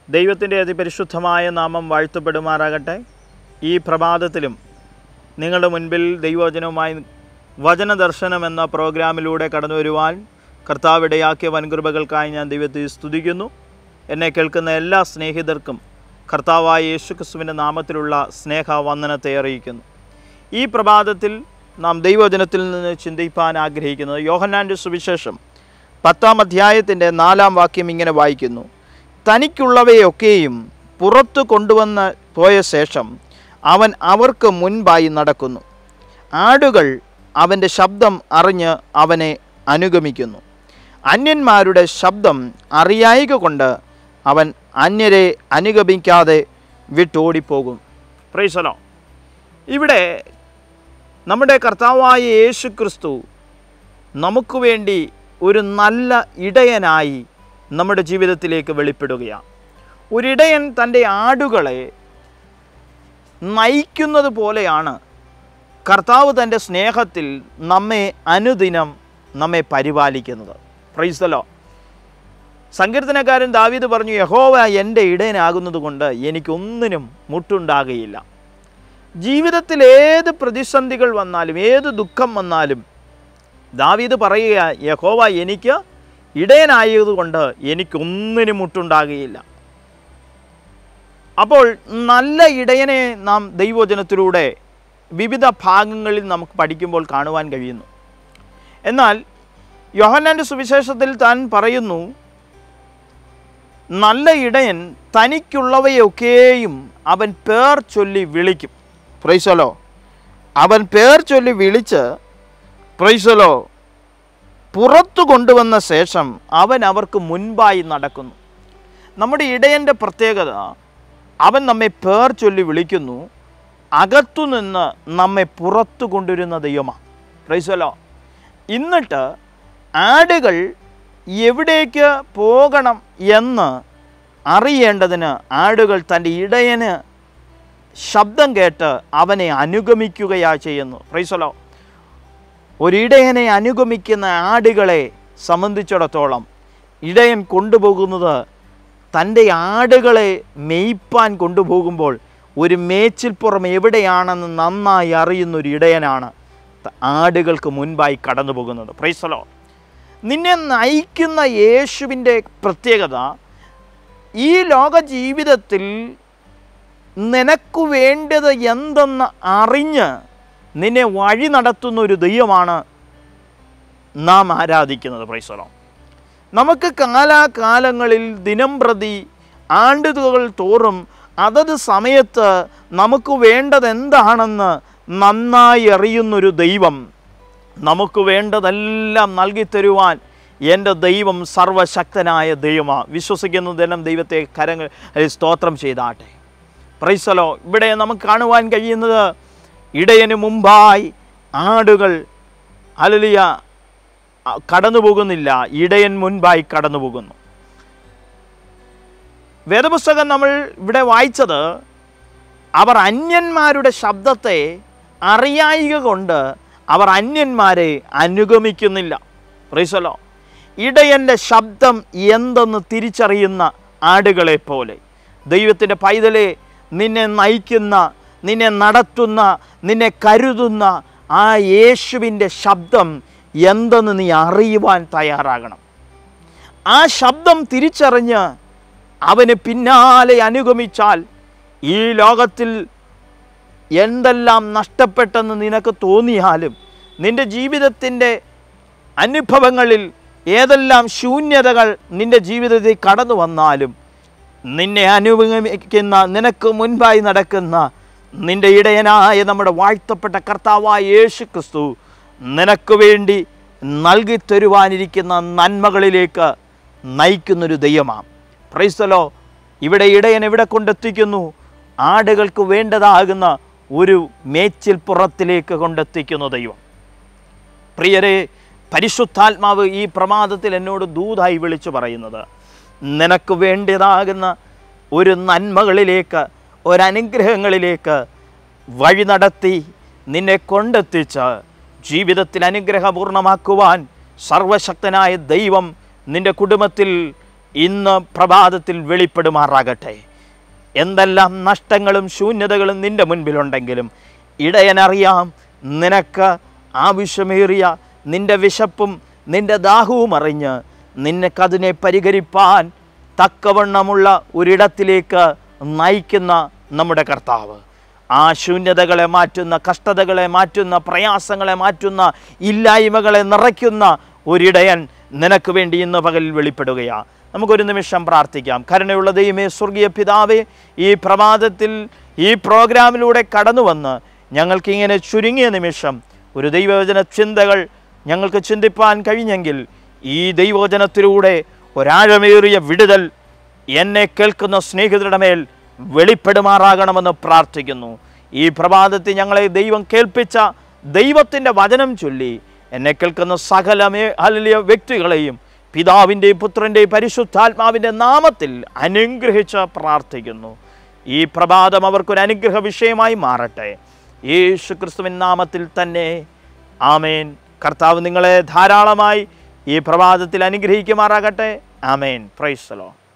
ദൈവത്തിൻ്റെ അതിപരിശുദ്ധമായ നാമം വാഴ്ത്തപ്പെടുമാറാകട്ടെ ഈ പ്രഭാതത്തിലും നിങ്ങളുടെ മുൻപിൽ ദൈവവചനവുമായി വചനദർശനം എന്ന പ്രോഗ്രാമിലൂടെ കടന്നു വരുവാൻ കർത്താവ് ഇടയാക്കിയ വൻകൃപകൾക്കായി ഞാൻ ദൈവത്തെ സ്തുതിക്കുന്നു എന്നെ കേൾക്കുന്ന എല്ലാ സ്നേഹിതർക്കും കർത്താവായ യേശു ക്രിസ്തുവിൻ്റെ നാമത്തിലുള്ള സ്നേഹവന്ദനത്തെ അറിയിക്കുന്നു ഈ പ്രഭാതത്തിൽ നാം ദൈവവചനത്തിൽ നിന്ന് ചിന്തിപ്പാൻ ആഗ്രഹിക്കുന്നത് യോഹന്നാൻ്റെ സുവിശേഷം പത്താം അധ്യായത്തിൻ്റെ നാലാം വാക്യം ഇങ്ങനെ വായിക്കുന്നു തനിക്കുള്ളവയൊക്കെയും പുറത്തു കൊണ്ടുവന്ന് പോയ ശേഷം അവൻ അവർക്ക് മുൻപായി നടക്കുന്നു ആടുകൾ അവൻ്റെ ശബ്ദം അറിഞ്ഞ് അവനെ അനുഗമിക്കുന്നു അന്യന്മാരുടെ ശബ്ദം അറിയായിക കൊണ്ട് അവൻ അന്യരെ അനുഗമിക്കാതെ വിട്ടോടിപ്പോകും പ്രൈസലോ ഇവിടെ നമ്മുടെ കർത്താവായ യേശു ക്രിസ്തു നമുക്ക് വേണ്ടി ഒരു നല്ല ഇടയനായി നമ്മുടെ ജീവിതത്തിലേക്ക് വെളിപ്പെടുകയാണ് ഒരിടയൻ തൻ്റെ ആടുകളെ നയിക്കുന്നത് പോലെയാണ് കർത്താവ് തൻ്റെ സ്നേഹത്തിൽ നമ്മെ അനുദിനം നമ്മെ പരിപാലിക്കുന്നത് പ്രൈസലോ സങ്കീർത്തനക്കാരൻ ദാവീദ് പറഞ്ഞു യഹോവ എൻ്റെ ഇടയനാകുന്നത് കൊണ്ട് എനിക്കൊന്നിനും മുട്ടുണ്ടാകുകയില്ല ജീവിതത്തിൽ ഏത് പ്രതിസന്ധികൾ വന്നാലും ഏത് ദുഃഖം വന്നാലും ദാവീദ് പറയുക യഹോവ എനിക്ക് ഇടയനായതുകൊണ്ട് എനിക്കൊന്നിനും മുട്ടുണ്ടാകുകയില്ല അപ്പോൾ നല്ല ഇടയനെ നാം ദൈവവചനത്തിലൂടെ വിവിധ ഭാഗങ്ങളിൽ നമുക്ക് പഠിക്കുമ്പോൾ കാണുവാൻ കഴിയുന്നു എന്നാൽ യോഹന്നാൻ്റെ സുവിശേഷത്തിൽ താൻ പറയുന്നു നല്ല ഇടയൻ തനിക്കുള്ളവയൊക്കെയും അവൻ പേർ ചൊല്ലി വിളിക്കും പ്രൈസലോ അവൻ പേർ ചൊല്ലി വിളിച്ച് പ്രൈസലോ പുറത്തു കൊണ്ടുവന്ന ശേഷം അവൻ അവർക്ക് മുൻപായി നടക്കുന്നു നമ്മുടെ ഇടയൻ്റെ പ്രത്യേകത അവൻ നമ്മെ പേർ ചൊല്ലി വിളിക്കുന്നു അകത്തുനിന്ന് നമ്മെ പുറത്തു കൊണ്ടുവരുന്ന ദൈവമാണ് പ്രൈസലോ എന്നിട്ട് ആടുകൾ എവിടേക്ക് പോകണം എന്ന് അറിയേണ്ടതിന് ആടുകൾ തൻ്റെ ഇടയന് ശബ്ദം കേട്ട് അവനെ അനുഗമിക്കുകയാ ചെയ്യുന്നു പ്രൈസലോ ഒരിടയനെ അനുഗമിക്കുന്ന ആടുകളെ സംബന്ധിച്ചിടത്തോളം ഇടയൻ കൊണ്ടുപോകുന്നത് തൻ്റെ ആടുകളെ മേയ്പ്പാൻ കൊണ്ടുപോകുമ്പോൾ ഒരു മേച്ചിൽപ്പുറം എവിടെയാണെന്ന് നന്നായി അറിയുന്ന ഒരു ഇടയനാണ് ത- ആടുകൾക്ക് മുൻപായി കടന്നു പോകുന്നത് പ്രൈസലോ നിന്നെ നയിക്കുന്ന യേശുവിൻ്റെ പ്രത്യേകത ഈ ലോക ജീവിതത്തിൽ നിനക്കു വേണ്ടത് എന്തെന്ന് അറിഞ്ഞ് നിന്നെ വഴി നടത്തുന്ന ഒരു ദൈവമാണ് നാം ആരാധിക്കുന്നത് പ്രൈസലോ നമുക്ക് കാലാകാലങ്ങളിൽ ദിനം പ്രതി ആണ്ടുകൾ തോറും അതത് സമയത്ത് നമുക്ക് വേണ്ടത് എന്താണെന്ന് നന്നായി അറിയുന്നൊരു ദൈവം നമുക്ക് വേണ്ടതെല്ലാം നൽകി തരുവാൻ എൻ്റെ ദൈവം സർവശക്തനായ ദൈവമാണ് വിശ്വസിക്കുന്ന ദിനം ദൈവത്തെ കരങ്ങൾ സ്തോത്രം ചെയ്താട്ടെ പ്രൈസലോ ഇവിടെ നമുക്ക് കാണുവാൻ കഴിയുന്നത് ഇടയന് മുമ്പായി ആടുകൾ അലലിയ കടന്നു പോകുന്നില്ല ഇടയൻ മുൻപായി കടന്നു പോകുന്നു വേദപുസ്തകം നമ്മൾ ഇവിടെ വായിച്ചത് അവർ അന്യന്മാരുടെ ശബ്ദത്തെ അറിയായിക കൊണ്ട് അവർ അന്യന്മാരെ അനുഗമിക്കുന്നില്ല പ്രൈസലോ ഇടയൻ്റെ ശബ്ദം എന്തെന്ന് തിരിച്ചറിയുന്ന ആടുകളെ പോലെ ദൈവത്തിൻ്റെ പൈതലെ നിന്നെ നയിക്കുന്ന നിന്നെ നടത്തുന്ന നിന്നെ കരുതുന്ന ആ യേശുവിൻ്റെ ശബ്ദം എന്തെന്ന് നീ അറിയുവാൻ തയ്യാറാകണം ആ ശബ്ദം തിരിച്ചറിഞ്ഞ് അവന് പിന്നാലെ അനുഗമിച്ചാൽ ഈ ലോകത്തിൽ എന്തെല്ലാം നഷ്ടപ്പെട്ടെന്ന് നിനക്ക് തോന്നിയാലും നിൻ്റെ ജീവിതത്തിൻ്റെ അനുഭവങ്ങളിൽ ഏതെല്ലാം ശൂന്യതകൾ നിൻ്റെ ജീവിതത്തിൽ കടന്നു വന്നാലും നിന്നെ അനുഗമിക്കുന്ന നിനക്ക് മുൻപായി നടക്കുന്ന നിന്റെ ഇടയനായ നമ്മുടെ വാഴ്ത്തപ്പെട്ട കർത്താവായ യേശു ക്രിസ്തു നിനക്ക് വേണ്ടി നൽകി തരുവാനിരിക്കുന്ന നന്മകളിലേക്ക് നയിക്കുന്നൊരു ദൈവമാണ് പ്രൈസ്തലോ ഇവിടെ ഇടയൻ എവിടെ കൊണ്ടെത്തിക്കുന്നു ആടുകൾക്ക് വേണ്ടതാകുന്ന ഒരു മേച്ചിൽപ്പുറത്തിലേക്ക് കൊണ്ടെത്തിക്കുന്ന ദൈവം പ്രിയരെ പരിശുദ്ധാത്മാവ് ഈ പ്രമാദത്തിൽ എന്നോട് ദൂതായി വിളിച്ചു പറയുന്നത് നിനക്ക് വേണ്ടതാകുന്ന ഒരു നന്മകളിലേക്ക് ഒരനുഗ്രഹങ്ങളിലേക്ക് വഴി നടത്തി നിന്നെ കൊണ്ടെത്തിച്ച് ജീവിതത്തിൽ അനുഗ്രഹപൂർണ്ണമാക്കുവാൻ സർവശക്തനായ ദൈവം നിന്റെ കുടുംബത്തിൽ ഇന്ന് പ്രഭാതത്തിൽ വെളിപ്പെടുമാറാകട്ടെ എന്തെല്ലാം നഷ്ടങ്ങളും ശൂന്യതകളും നിന്റെ മുൻപിലുണ്ടെങ്കിലും ഇടയനറിയാം നിനക്ക് ആവശ്യമേറിയ നിന്റെ വിശപ്പും നിന്റെ ദാഹവും അറിഞ്ഞ് നിനക്കതിനെ പരിഹരിപ്പാൻ തക്കവണ്ണമുള്ള ഒരിടത്തിലേക്ക് നയിക്കുന്ന നമ്മുടെ കർത്താവ് ആ ശൂന്യതകളെ മാറ്റുന്ന കഷ്ടതകളെ മാറ്റുന്ന പ്രയാസങ്ങളെ മാറ്റുന്ന ഇല്ലായ്മകളെ നിറയ്ക്കുന്ന ഒരിടയൻ നിനക്ക് വേണ്ടി ഇന്ന് പകലിൽ വെളിപ്പെടുകയാണ് നമുക്കൊരു നിമിഷം പ്രാർത്ഥിക്കാം കരുണയുള്ള ദൈവമേ സ്വർഗീയ പിതാവേ ഈ പ്രഭാതത്തിൽ ഈ പ്രോഗ്രാമിലൂടെ കടന്നു വന്ന് ഞങ്ങൾക്ക് ഇങ്ങനെ ചുരുങ്ങിയ നിമിഷം ഒരു ദൈവവചന ചിന്തകൾ ഞങ്ങൾക്ക് ചിന്തിപ്പാൻ കഴിഞ്ഞെങ്കിൽ ഈ ദൈവവചനത്തിലൂടെ ഒരാഴമേറിയ വിടുതൽ എന്നെ കേൾക്കുന്ന സ്നേഹിതരുടെ മേൽ വെളിപ്പെടുമാറാകണമെന്ന് പ്രാർത്ഥിക്കുന്നു ഈ പ്രഭാതത്തിൽ ഞങ്ങളെ ദൈവം കേൾപ്പിച്ച ദൈവത്തിൻ്റെ വചനം ചൊല്ലി എന്നെ കേൾക്കുന്ന സകലമേ അല്ലിയ വ്യക്തികളെയും പിതാവിൻ്റെയും പുത്രൻ്റെയും പരിശുദ്ധാത്മാവിൻ്റെ നാമത്തിൽ അനുഗ്രഹിച്ച് പ്രാർത്ഥിക്കുന്നു ഈ പ്രഭാതം അവർക്കൊരു അനുഗ്രഹ വിഷയമായി മാറട്ടെ യേശു ക്രിസ്തുവിൻ നാമത്തിൽ തന്നെ ആമേൻ കർത്താവ് നിങ്ങളെ ധാരാളമായി ഈ പ്രഭാതത്തിൽ അനുഗ്രഹിക്കുമാറാകട്ടെ ആമേൻ പ്രൈസ്ലോ